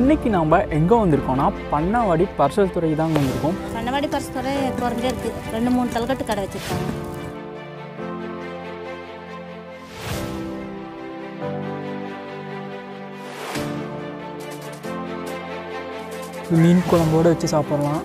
இன்னைக்கு நாம் எங்கே வந்திருக்கோம்னா பண்ணாவாடி பர்சல் துறை தாங்க வந்திருக்கோம் பண்ணவாடி பரிசு துறை குறைஞ்சே இருக்குது ரெண்டு மூணு தலக்கட்டு கடை வச்சுருக்காங்க மீன் குழம்போடு வச்சு சாப்பிட்லாம்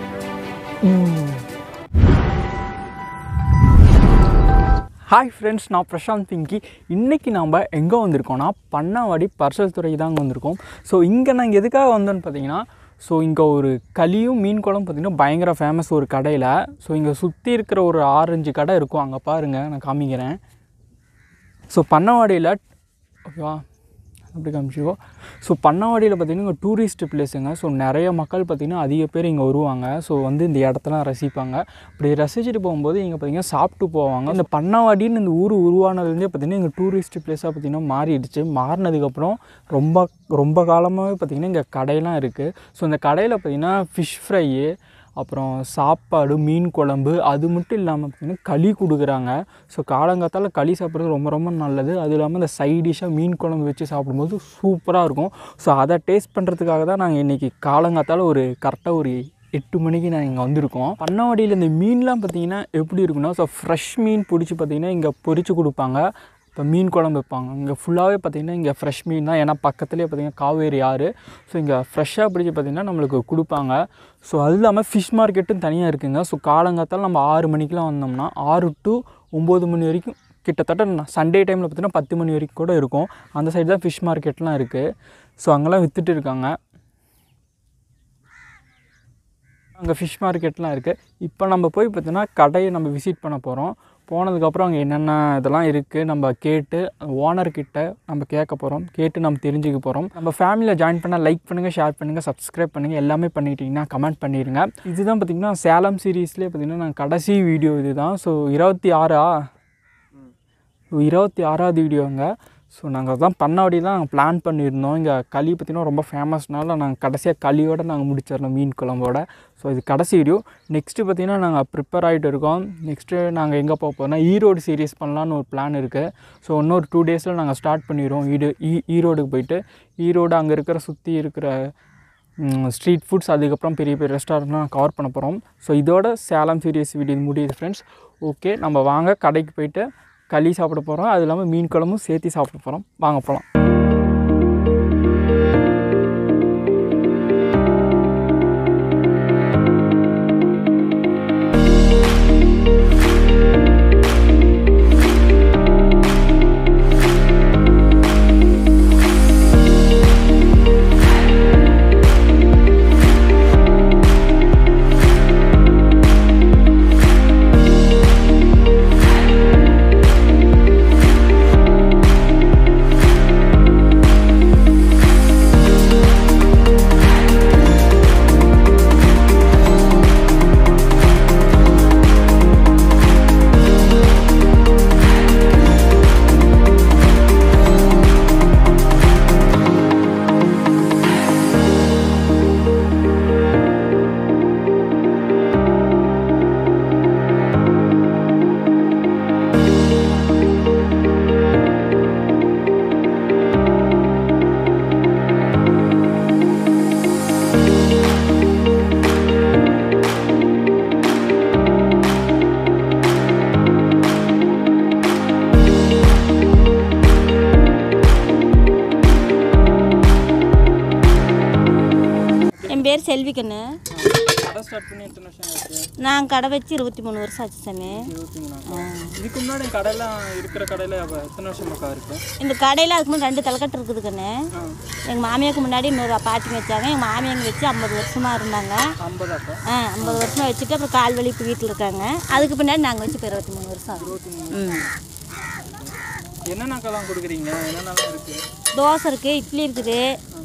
ஹாய் ஃப்ரெண்ட்ஸ் நான் பிரசாந்த் பிங்கி இன்றைக்கி நாம் எங்கே வந்திருக்கோம்னா பண்ணாவாடி பர்சல் துறை தாங்க வந்திருக்கோம் ஸோ இங்கே நாங்கள் எதுக்காக வந்தோன்னு பார்த்தீங்கன்னா ஸோ இங்கே ஒரு களியும் மீன் குழம்பு பார்த்திங்கன்னா பயங்கர ஃபேமஸ் ஒரு கடையில் ஸோ இங்கே சுற்றி இருக்கிற ஒரு ஆரஞ்சு கடை இருக்கும் அங்கே பாருங்கள் நான் காமிக்கிறேன் ஸோ பண்ணவாடியில் ஓகேவா அப்படி காமிச்சிக்கோ ஸோ பண்ணவாடியில் பார்த்திங்கன்னா இங்கே டூரிஸ்ட் பிளேஸுங்க ஸோ நிறைய மக்கள் பார்த்திங்கன்னா அதிக பேர் இங்கே வருவாங்க ஸோ வந்து இந்த இடத்தெல்லாம் ரசிப்பாங்க அப்படி ரசிச்சுட்டு போகும்போது இங்கே பார்த்திங்கன்னா சாப்பிட்டு போவாங்க இந்த பண்ணவாடின்னு இந்த ஊர் உருவானதுலேருந்தே பார்த்திங்கன்னா இங்கே டூரிஸ்ட் பிளேஸாக பார்த்திங்கன்னா மாறிடுச்சு மாறினதுக்கப்புறம் ரொம்ப ரொம்ப காலமாகவே பார்த்திங்கன்னா இங்கே கடையெல்லாம் இருக்குது ஸோ இந்த கடையில் பார்த்திங்கன்னா ஃபிஷ் ஃப்ரையு அப்புறம் சாப்பாடு மீன் குழம்பு அது மட்டும் இல்லாமல் பார்த்திங்கன்னா களி கொடுக்குறாங்க ஸோ காலங்காத்தால் களி சாப்பிட்றது ரொம்ப ரொம்ப நல்லது அது இல்லாமல் இந்த சைட் டிஷ்ஷாக மீன் குழம்பு வச்சு சாப்பிடும்போது சூப்பராக இருக்கும் ஸோ அதை டேஸ்ட் பண்ணுறதுக்காக தான் நாங்கள் இன்றைக்கி காலங்காத்தால் ஒரு கரெக்டாக ஒரு எட்டு மணிக்கு நாங்கள் இங்கே வந்திருக்கோம் பண்ணவாடியில் இந்த மீன்லாம் பார்த்திங்கன்னா எப்படி இருக்குன்னா ஸோ ஃப்ரெஷ் மீன் பிடிச்சி பார்த்திங்கன்னா இங்கே பொரிச்சு கொடுப்பாங்க இப்போ மீன் குழம்பு வைப்பாங்க இங்கே ஃபுல்லாகவே பார்த்திங்கன்னா இங்கே ஃப்ரெஷ் மீன் தான் ஏன்னா பக்கத்துலேயே பார்த்திங்கன்னா காவேரி ஆறு ஸோ இங்கே ஃப்ரெஷ்ஷாக பிடிச்சி பார்த்திங்கன்னா நம்மளுக்கு கொடுப்பாங்க ஸோ அது இல்லாமல் ஃபிஷ் மார்க்கெட்டும் தனியாக இருக்குங்க ஸோ காலங்காத்தால் நம்ம ஆறு மணிக்கெலாம் வந்தோம்னா ஆறு டு ஒம்பது மணி வரைக்கும் கிட்டத்தட்ட சண்டே டைமில் பார்த்திங்கன்னா பத்து மணி வரைக்கும் கூட இருக்கும் அந்த சைடு தான் ஃபிஷ் மார்க்கெட்லாம் இருக்குது ஸோ அங்கெல்லாம் விற்றுட்டு இருக்காங்க அங்கே ஃபிஷ் மார்க்கெட்லாம் இருக்குது இப்போ நம்ம போய் பார்த்தீங்கன்னா கடையை நம்ம விசிட் பண்ண போகிறோம் போனதுக்கப்புறம் அங்கே என்னென்ன இதெல்லாம் இருக்குது நம்ம கேட்டு ஓனர்கிட்ட நம்ம கேட்க போகிறோம் கேட்டு நம்ம தெரிஞ்சுக்க போகிறோம் நம்ம ஃபேமிலியில் ஜாயின் பண்ணால் லைக் பண்ணுங்கள் ஷேர் பண்ணுங்கள் சப்ஸ்கிரைப் பண்ணுங்கள் எல்லாமே பண்ணிட்டீங்கன்னா கமெண்ட் பண்ணிடுங்க இதுதான் பார்த்திங்கன்னா சேலம் சீரீஸ்லேயே பார்த்திங்கன்னா நான் கடைசி வீடியோ இது தான் ஸோ இருபத்தி ஆறா இருபத்தி ஆறாவது வீடியோங்க ஸோ நாங்கள் தான் பண்ணவாடி தான் நாங்கள் பிளான் பண்ணியிருந்தோம் இங்கே களி பார்த்திங்கன்னா ரொம்ப ஃபேமஸ்னால நாங்கள் கடைசியாக களியோடு நாங்கள் முடிச்சிடணும் மீன் குழம்போட ஸோ இது கடைசி வீடியோ நெக்ஸ்ட்டு பார்த்திங்கன்னா நாங்கள் ப்ரிப்பேர் ஆகிட்டு இருக்கோம் நெக்ஸ்ட்டு நாங்கள் எங்கே போக போகிறோம்னா ஈரோடு சீரியஸ் பண்ணலான்னு ஒரு பிளான் இருக்குது ஸோ இன்னொரு டூ டேஸில் நாங்கள் ஸ்டார்ட் பண்ணிடுவோம் ஈடு ஈ ஈரோடுக்கு போயிட்டு ஈரோடு அங்கே இருக்கிற சுற்றி இருக்கிற ஸ்ட்ரீட் ஃபுட்ஸ் அதுக்கப்புறம் பெரிய பெரிய ரெஸ்டாரண்ட்லாம் கவர் பண்ண போகிறோம் ஸோ இதோட சேலம் சீரியஸ் வீடியோ முடியுது ஃப்ரெண்ட்ஸ் ஓகே நம்ம வாங்க கடைக்கு போயிட்டு களி சாப்பிட போகிறோம் அது இல்லாமல் மீன் குழம்பும் சேர்த்து சாப்பிட போகிறோம் வாங்க போகலாம் என் பேர் செல்விக்கண்ணு கடை ஸ்டார்ட் பண்ணி எத்தனை வருஷம் ஆச்சு நான் கடை வச்சு இருபத்தி மூணு வருஷம் ஆச்சு சாமி இருபத்தி மூணு இதுக்கு முன்னாடி கடையெல்லாம் இருக்கிற கடையில் எத்தனை வருஷம் மக்கா இருக்கு இந்த கடையில் அதுக்கு முன்னாடி ரெண்டு தலைக்கட்டு இருக்குது கண்ணு எங்கள் மாமியாருக்கு முன்னாடி இன்னொரு பாட்டிங்க வச்சாங்க எங்கள் மாமியாங்க வச்சு ஐம்பது வருஷமாக இருந்தாங்க ஐம்பதாக்கா ஆ ஐம்பது வருஷமாக வச்சுட்டு அப்புறம் கால் வலி இப்போ வீட்டில் இருக்காங்க அதுக்கு பின்னாடி நாங்கள் வச்சு இப்போ இருபத்தி மூணு வருஷம் ஆகுது ம் என்னென்னக்கெல்லாம் கொடுக்குறீங்க என்னென்னலாம் இருக்குது தோசை இருக்குது இட்லி இருக்குது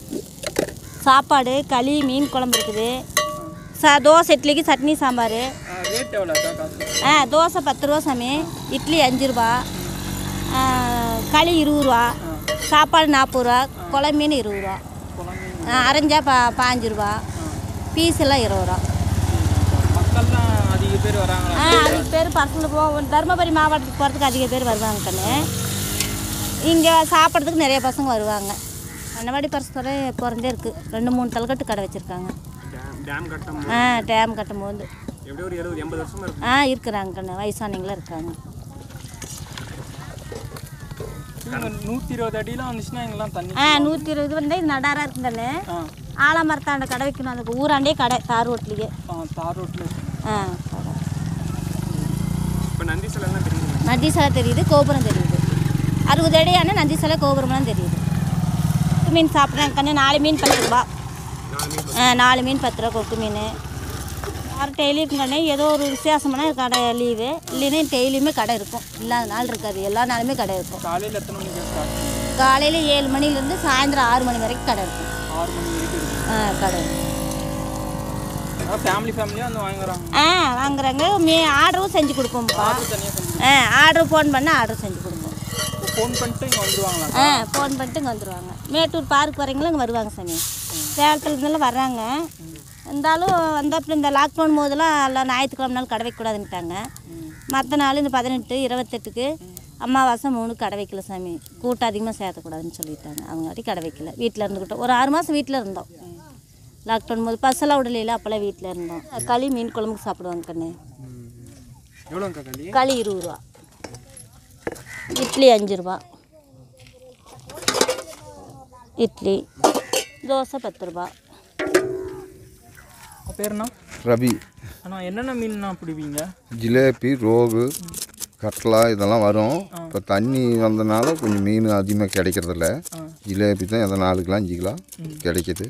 சாப்பாடு களி மீன் குழம்பு இருக்குது சா தோசை இட்லிக்கு சட்னி சாம்பார் ரேட் எவ்வளோக்கா காசு ஆ தோசை பத்து ரூபா சாமி இட்லி அஞ்சு ரூபா ஆ, களி இருபது ரூபா சாப்பாடு நாற்பது ரூபா குழம்பு மீன் இருபது ரூபா குழம்பு ஆ, அரைஞ்சா பா பாஞ்சு ரூபா பீஸ் எல்லாம் இருபது ரூபா மக்கள்லாம் அதிக பேர் வராங்களா ஆ அதுக்கு பேர் பசங்களுக்கு போ தருமபுரி மாவட்டத்துக்கு போகிறதுக்கு அதிக பேர் வருவாங்க கண்ணு இங்கே சாப்பிட்றதுக்கு நிறைய பசங்க வருவாங்க அன்னவாடி பரிசுத்துறை பிறந்தே இருக்குது ரெண்டு மூணு தலைக்கட்டு கடை வச்சுருக்காங்க டேம் டேம் கட்டம் ஆ டேம் கட்டும் போது எப்படி ஒரு எழுபது எண்பது வருஷமா இருக்கும் ஆ இருக்கிறாங்க கண்ணு வயசானவங்களும் இருக்காங்க நூற்றி இருபது அடிலாம் வந்துச்சுன்னா எங்கெல்லாம் தண்ணி ஆ நூற்றி இருபது வந்து நடாராக இருக்குங்கண்ணு ஆ ஆலமரத்தாண்ட கடை வைக்கணும் அந்த ஊராண்டே கடை தார் ரோட்லேயே ஆ தார் ரோட்டில் ஆ கடை இப்போ நந்தி சிலைலாம் தெரியுது நந்தி சிலை தெரியுது கோபுரம் தெரியுது அறுபது அடியான நந்தி சிலை கோபுரம்லாம் தெரியுது மீன் சாப்பிட்றாங்க கண்ணு நாலு மீன் பத்து ரூபா ஆ நாலு மீன் பத்து ரூபா கொக்கு மீன் யாரும் டெய்லி இருக்குங்கண்ணே ஏதோ ஒரு விசேஷமான கடை லீவு இல்லைன்னா டெய்லியுமே கடை இருக்கும் இல்லாத நாள் இருக்காது எல்லா நாளுமே கடை இருக்கும் காலையில் எத்தனை மணிக்கு ஸ்டார்ட் காலையில் ஏழு மணிலேருந்து சாயந்தரம் ஆறு மணி வரைக்கும் கடை இருக்கும் ஆறு மணி வரைக்கும் இருக்கும் ஆ கடை இருக்கும் அதாவது ஃபேமிலி ஃபேமிலியாக வந்து வாங்குறாங்க ஆ வாங்குறாங்க மீ ஆர்டரும் செஞ்சு கொடுப்போம்ப்பா ஆர்டர் தனியாக செஞ்சு ஆ ஆர்டர் ஃபோன் பண்ணால் ஆர்டர் செஞ்சு கொடுப்போம் ஃபோன் பண்ணிட்டு இங்கே வந்துருவாங்களா ஆ ஃபோன் பண்ணிட்டு இங்கே வந்துடுவாங்க மேட்டூர் பார்க் வரீங்களும் இங்கே வருவாங்க சாமி சேலத்துல இருந்தெல்லாம் வர்றாங்க இருந்தாலும் வந்தால் அப்புறம் இந்த லாக்டவுன் போதெல்லாம் எல்லாம் ஞாயிற்றுக்கிழமை நாள் கடை வைக்கக்கூடாதுன்ட்டாங்க மற்ற நாள் இந்த பதினெட்டு இருபத்தெட்டுக்கு அமாவாசை மூணு கடை வைக்கல சாமி கூட்டம் அதிகமாக சேர்த்தக்கூடாதுன்னு சொல்லிட்டாங்க அவங்காட்டி கடை வைக்கல வீட்டில் இருந்துக்கிட்டோம் ஒரு ஆறு மாதம் வீட்டில் இருந்தோம் லாக்டவுன் போது பஸ்ஸெல்லாம் விடலையில அப்போல்லாம் வீட்டில் இருந்தோம் களி மீன் குழம்புக்கு சாப்பிடுவாங்க கண்ணு எவ்வளோங்க களி களி இருபது ரூபா இட்லி அஞ்சு ரூபா இட்லி தோசை பத்து ரூபா உங்கள் பேருண்ணா ரவி அண்ணா என்னென்ன மீன்ண்ணா பிடிப்பீங்க ஜிலேபி ரோகு கட்லா இதெல்லாம் வரும் இப்போ தண்ணி வந்தனால கொஞ்சம் மீன் அதிகமாக கிடைக்கிறதில்ல ஜிலேபி தான் எதை நாலு கிலோ அஞ்சு கிலோ கிடைக்கிது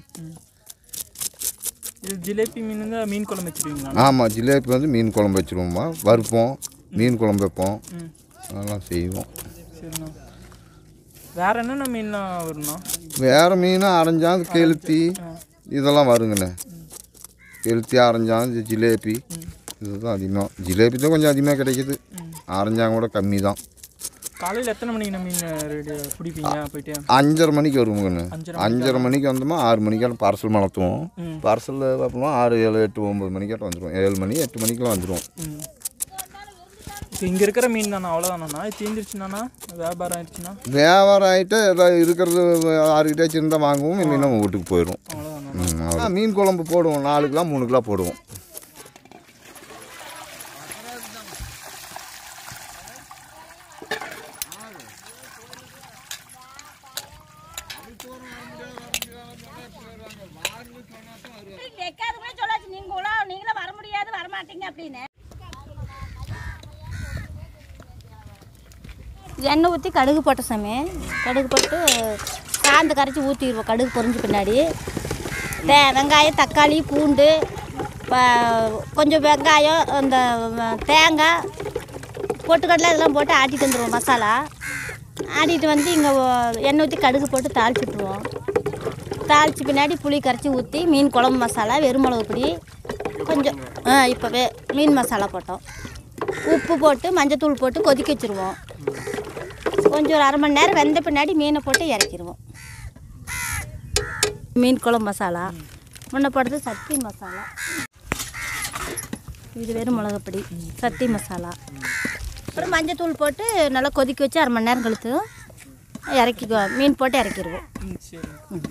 இது ஜிலேபி மீன் தான் மீன் குழம்பு வச்சுருவீங்களா ஆமாம் ஜிலேபி வந்து மீன் குழம்பு வச்சுருவோம்மா வறுப்போம் மீன் குழம்பு வைப்போம் ம் அதெல்லாம் செய்வோம் சரிண்ணா வேறு என்னென்ன மீன்ண்ணா வரும்ண்ணா வேறு மீன் அரைஞ்சாந்து கெளுத்தி இதெல்லாம் வருங்கண்ணே கெளுத்தி அரைஞ்சாந்து ஜிலேபி இதுதான் அதிகமாக ஜிலேபி தான் கொஞ்சம் அதிகமாக கிடைக்குது அரைஞ்சாங்க கூட கம்மி தான் காலையில் எத்தனை மணிக்கு மீன் ரெடி பிடிப்பீங்க போயிட்டு அஞ்சரை மணிக்கு வருவோங்கண்ணு அஞ்சரை அஞ்சரை மணிக்கு வந்தோமா ஆறு மணிக்காட்ட பார்சல் மலத்துவோம் ம். பார்சலில் பார்ப்போம் ஆறு ஏழு எட்டு ஒம்பது மணிக்காட்ட வந்துடுவோம் ஏழு மணி எட்டு மணிக்கெலாம் வந்துடுவோம் ம் இப்போ இங்கே இருக்கிற மீன் தானே அவ்வளோதானா தீந்துருச்சுனாண்ணா வியாபாரம் ஆயிடுச்சுன்னா வியாபாரம் ஆகிட்டு ஏதாவது இருக்கிறது ஆறுக்கிட்டே இருந்தால் வாங்குவோம் இல்லைன்னா நம்ம வீட்டுக்கு போயிடும் அவ்வளோதாண்ணா ம், அவ்வளவுதான். மீன் குழம்பு போடுவோம் நாலு கிலோ மூணு கிலோ போடுவோம் நீங்களும் நீங்களும் வர முடியாது வர மாட்டீங்க அப்படின்னு எண்ணெய் ஊற்றி கடுகு போட்ட சாமி கடுகு போட்டு சாந்து கரைச்சி ஊற்றிடுவோம் கடுகு பொரிஞ்ச பின்னாடி தே வெங்காயம் தக்காளி பூண்டு ப- கொஞ்சம் வெங்காயம் இந்த வ- தேங்காய் பொட்டுக்கடலை இதெல்லாம் போட்டு ஆட்டிட்டு வந்துடுவோம் மசாலா ஆட்டிட்டு வந்து இங்கே எண்ணெய் ஊற்றி கடுகு போட்டு தாளிச்சுட்ருவோம் தாளிச்சு பின்னாடி புளி கரைச்சி ஊற்றி மீன் குழம்பு மசாலா வெறும் மிளகு பொடி கொஞ்சம் ஆ இப்போவே மீன் மசாலா போட்டோம் உப்பு போட்டு மஞ்சத்தூள் போட்டு கொதிக்க வச்சுருவோம் கொஞ்சம் ஒரு அரை மணி நேரம் வெந்த பின்னாடி மீனை போட்டு இறக்கிடுவோம் மீன் குழம்பு மசாலா முன்ன போடுறது சட்டி மசாலா இது வெறும் மிளகுப்பொடி சட்டி மசாலா அப்புறம் மஞ்சத்தூள் போட்டு நல்லா கொதிக்க வச்சு அரை மணி நேரம் கழித்து இறக்கிக்குவோம் மீன் போட்டு இறக்கிடுவோம் ம் சரி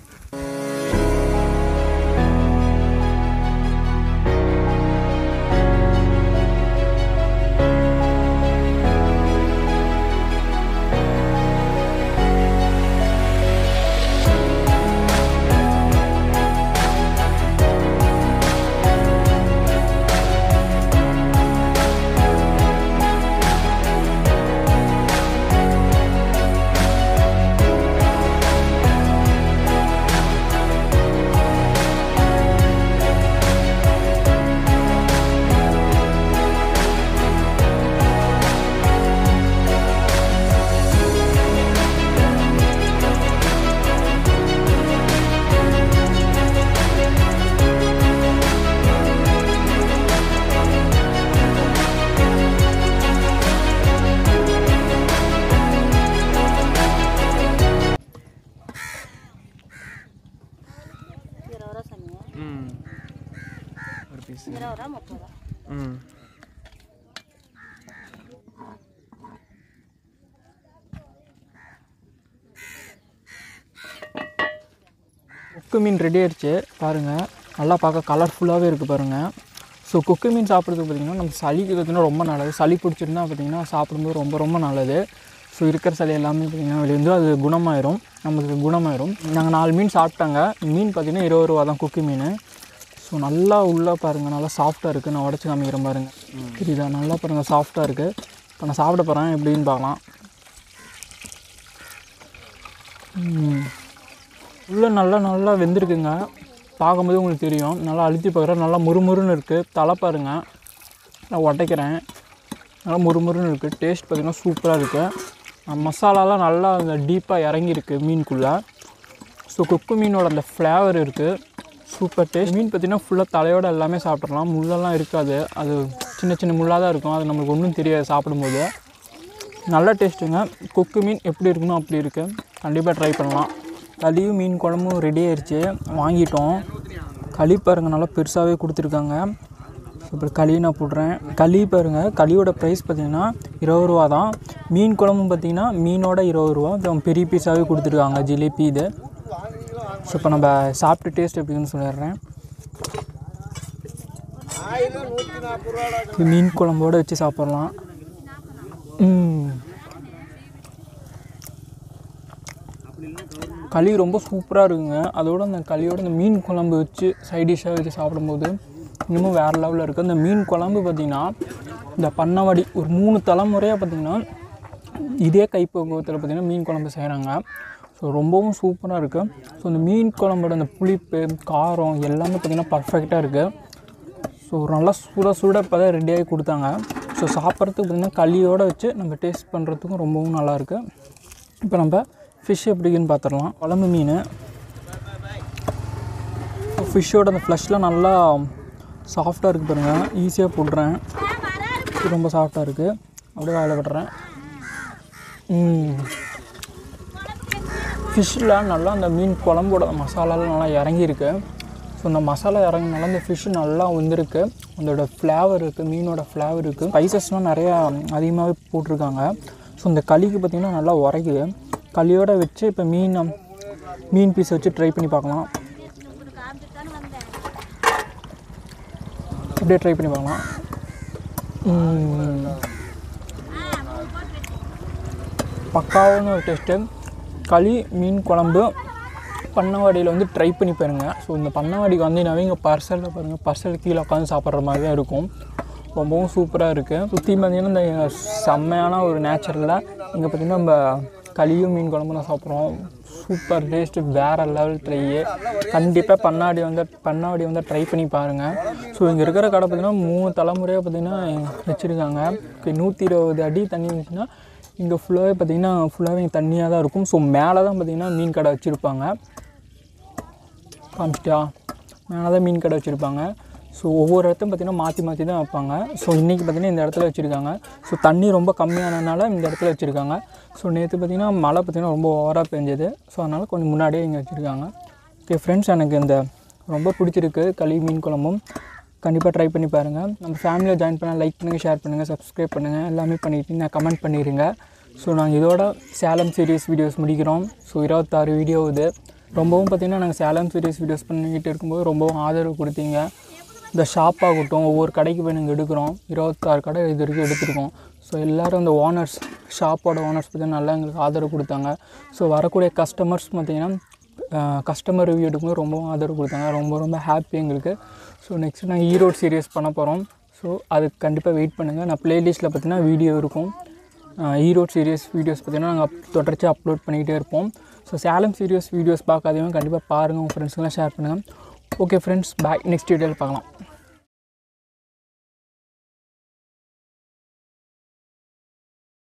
இருபது ரூபா சொன்னீங்க ம் ஒரு பீஸ் இருபது ரூபா முப்பது ரூபா ம் கொக்கு மீன் ரெடி ஆயிடுச்சு பாருங்கள் நல்லா பார்க்க கலர்ஃபுல்லாகவே இருக்குது பாருங்கள் ஸோ கொக்கு மீன் சாப்பிட்றதுக்கு பார்த்திங்கன்னா நம்ம சளிக்கு பார்த்திங்கன்னா ரொம்ப நல்லது சளி பிடிச்சிருந்தா பார்த்திங்கன்னா சாப்பிடும்போது ரொம்ப ரொம்ப நல்லது ஸோ இருக்கிற சளி எல்லாமே பார்த்திங்கன்னா வெளியே வந்து அது குணமாயிரும் நமக்கு குணமாயிரும் நாங்கள் நாலு மீன் சாப்பிட்டாங்க மீன் பார்த்திங்கன்னா இருபது ரூபா தான் கொக்கு மீன் ஸோ நல்லா உள்ளே பாருங்கள் நல்லா சாஃப்டாக இருக்குது நான் உடச்சி காமிக்கிறேன் பாருங்கள் தெரியுதா நல்லா பாருங்கள் சாஃப்டாக இருக்குது இப்போ நான் சாப்பிட போகிறேன் எப்படின்னு பார்க்கலாம் ம். உள்ள நல்லா நல்லா வெந்திருக்குங்க பார்க்கும்போது உங்களுக்கு தெரியும் நல்லா அழுத்தி பார்க்குறேன் நல்லா முறுமுறுன்னு இருக்குது தலை பாருங்க நான் உடைக்கிறேன் நல்லா முறுமுறுன்னு இருக்குது டேஸ்ட் பார்த்திங்கன்னா சூப்பராக இருக்குது மசாலாலாம் நல்லா அந்த டீப்பாக இறங்கியிருக்கு மீனுக்குள்ளே ஸோ குக்கு மீனோட அந்த ஃப்ளேவர் இருக்குது சூப்பர் டேஸ்ட் மீன் பார்த்திங்கன்னா ஃபுல்லாக தலையோட எல்லாமே சாப்பிட்றலாம் முள்ளெல்லாம் இருக்காது அது சின்ன சின்ன முள்ளாக தான் இருக்கும் அது நம்மளுக்கு ஒன்றும் தெரியாது சாப்பிடும்போது நல்ல டேஸ்ட்டுங்க கொக்கு மீன் எப்படி இருக்கணும் அப்படி இருக்குது கண்டிப்பாக ட்ரை பண்ணலாம் களியும் மீன் குழம்பும் ரெடி ஆயிடுச்சு வாங்கிட்டோம் களி பாருங்க நல்லா பெருசாகவே கொடுத்துருக்காங்க அப்புறம் களி நான் போடுறேன் களி பாருங்க களியோட ப்ரைஸ் பார்த்தீங்கன்னா இருபது ரூபா தான் மீன் குழம்பும் பார்த்தீங்கன்னா மீனோட இருபது ரூபா அப்புறம் பெரிய பீஸாகவே கொடுத்துருக்காங்க ஜிலேபி இது ஸோ இப்போ நம்ம சாப்பிட்டு டேஸ்ட் எப்படின்னு சொல்லிடுறேன் இது மீன் குழம்போட வச்சு சாப்பிட்லாம் ம். களி ரொம்ப சூப்பராக இருக்குங்க அதோட அந்த களியோட அந்த மீன் குழம்பு வச்சு சைட் டிஷ்ஷாக வச்சு சாப்பிடும்போது இன்னமும் வேறு லெவலில் இருக்குது அந்த மீன் குழம்பு பார்த்திங்கன்னா இந்த பண்ணவாடி ஒரு மூணு தலைமுறையாக பார்த்திங்கன்னா இதே கைப்பக்குவத்தில் பார்த்திங்கன்னா மீன் குழம்பு செய்கிறாங்க ஸோ ரொம்பவும் சூப்பராக இருக்குது ஸோ இந்த மீன் குழம்போட அந்த புளிப்பு காரம் எல்லாமே பார்த்திங்கன்னா பர்ஃபெக்டாக இருக்குது ஸோ நல்லா சுட சுட இப்போ தான் ரெடியாகி கொடுத்தாங்க ஸோ சாப்பிட்றதுக்கு பார்த்திங்கன்னா களியோடு வச்சு நம்ம டேஸ்ட் பண்ணுறதுக்கும் ரொம்பவும் நல்லாயிருக்கு இப்போ நம்ம ஃபிஷ் எப்படின்னு பார்த்துடலாம் குழம்பு மீன் ஃபிஷ்ஷோட அந்த ஃப்ளஷ்லாம் நல்லா சாஃப்டாக இருக்குது பாருங்கள் ஈஸியாக போடுறேன் இது ரொம்ப சாஃப்டாக இருக்குது அப்படியே வாயில் விடுறேன் ஃபிஷ்ஷில் நல்லா அந்த மீன் குழம்போட மசாலாலாம் நல்லா இறங்கியிருக்கு ஸோ இந்த மசாலா இறங்கினால இந்த ஃபிஷ்ஷு நல்லா வந்திருக்கு அதோட ஃப்ளேவர் இருக்குது மீனோட ஃப்ளேவர் இருக்குது ஸ்பைசஸ்லாம் நிறையா அதிகமாகவே போட்டிருக்காங்க ஸோ இந்த களிக்கு பார்த்திங்கன்னா நல்லா உரைக்குது களியோட வச்சு இப்போ மீன் மீன் பீஸ் வச்சு ட்ரை பண்ணி பார்க்கலாம் அப்படியே ட்ரை பண்ணி பார்க்கலாம் ம். பக்காவான ஒரு டேஸ்ட்டு களி மீன் குழம்பு பண்ணவாடியில் வந்து ட்ரை பண்ணி பாருங்க ஸோ இந்த பண்ணவாடிக்கு வந்தீங்கன்னாவே இங்கே பார்சலில் பாருங்கள் பார்சல் கீழே உட்காந்து சாப்பிட்ற மாதிரி தான் இருக்கும் ரொம்பவும் சூப்பராக இருக்குது சுற்றி பார்த்தீங்கன்னா இந்த செம்மையான ஒரு நேச்சுரலில் இங்கே பார்த்தீங்கன்னா நம்ம களியும் மீன் குழம்பு தான் சாப்பிட்றோம் சூப்பர் டேஸ்ட்டு வேறு லெவல் ட்ரையே கண்டிப்பாக பண்ணாடி வந்து பண்ணாடி வந்து ட்ரை பண்ணி பாருங்கள் ஸோ இங்கே இருக்கிற கடை பார்த்திங்கன்னா மூணு தலைமுறையாக பார்த்திங்கன்னா வச்சுருக்காங்க நூற்றி இருபது அடி தண்ணி இருந்துச்சுன்னா இங்கே ஃபுல்லாகவே பார்த்திங்கன்னா ஃபுல்லாகவே தண்ணியாக தான் இருக்கும் ஸோ மேலே தான் பார்த்திங்கன்னா மீன் கடை வச்சுருப்பாங்க காமிச்சிட்டா மேலே தான் மீன் கடை வச்சுருப்பாங்க ஸோ ஒவ்வொரு இடத்தையும் பார்த்திங்கன்னா மாற்றி மாற்றி தான் வைப்பாங்க ஸோ இன்றைக்கி பார்த்திங்கன்னா இந்த இடத்துல வச்சுருக்காங்க ஸோ தண்ணி ரொம்ப கம்மியானதுனால இந்த இடத்துல வச்சுருக்காங்க ஸோ நேற்று பார்த்திங்கன்னா மழை பார்த்திங்கன்னா ரொம்ப ஓவராக பெஞ்சது ஸோ அதனால் கொஞ்சம் முன்னாடியே இங்கே வச்சுருக்காங்க ஓகே ஃப்ரெண்ட்ஸ் எனக்கு இந்த ரொம்ப பிடிச்சிருக்கு களி மீன் குழம்பும் கண்டிப்பாக ட்ரை பண்ணி பாருங்கள் நம்ம ஃபேமிலியில் ஜாயின் பண்ண லைக் பண்ணுங்கள் ஷேர் பண்ணுங்கள் சப்ஸ்கிரைப் பண்ணுங்கள் எல்லாமே பண்ணிட்டு நான் கமெண்ட் பண்ணிடுங்க ஸோ நாங்கள் இதோட சேலம் சீரியஸ் வீடியோஸ் முடிக்கிறோம் ஸோ இருபத்தாறு வீடியோ இது ரொம்பவும் பார்த்திங்கன்னா நாங்கள் சேலம் சீரியஸ் வீடியோஸ் பண்ணிக்கிட்டு இருக்கும்போது ரொம்பவும் ஆதரவு கொடுத்தீங்க இந்த ஷாப் ஆகட்டும் ஒவ்வொரு கடைக்கு போய் நாங்கள் எடுக்கிறோம் இருபத்தாறு கடை இது வரைக்கும் எடுத்திருக்கோம் ஸோ எல்லோரும் இந்த ஓனர்ஸ் ஷாப்போட ஓனர்ஸ் பார்த்திங்கன்னா நல்லா எங்களுக்கு ஆதரவு கொடுத்தாங்க ஸோ வரக்கூடிய கஸ்டமர்ஸ் பார்த்திங்கன்னா கஸ்டமர் ரிவ்யூ எடுக்கும்போது ரொம்பவும் ஆதரவு கொடுத்தாங்க ரொம்ப ரொம்ப ஹாப்பி எங்களுக்கு ஸோ நெக்ஸ்ட் நாங்கள் ஈரோடு சீரியஸ் பண்ண போகிறோம் ஸோ அதுக்கு கண்டிப்பாக வெயிட் பண்ணுங்கள் நான் ப்ளேலிஸ்ட்டில் பார்த்தீங்கன்னா வீடியோ இருக்கும் ஆஹ் ஈரோடு சீரியஸ் வீடியோஸ் பார்த்தீங்கன்னா நாங்கள் அப் தொடர்ச்சி அப்லோட் பண்ணிக்கிட்டே இருப்போம் ஸோ சேலம் சீரியஸ் வீடியோஸ் பார்க்காதவங்க கண்டிப்பாக பாருங்கள் உங்கள் ஃப்ரெண்ட்ஸுக்கெல்லாம் ஷேர் பண்ணுங்கள் ஓகே ஃப்ரெண்ட்ஸ் பாய் நெக்ஸ்ட் வீடியோவில் பார்க்கலாம்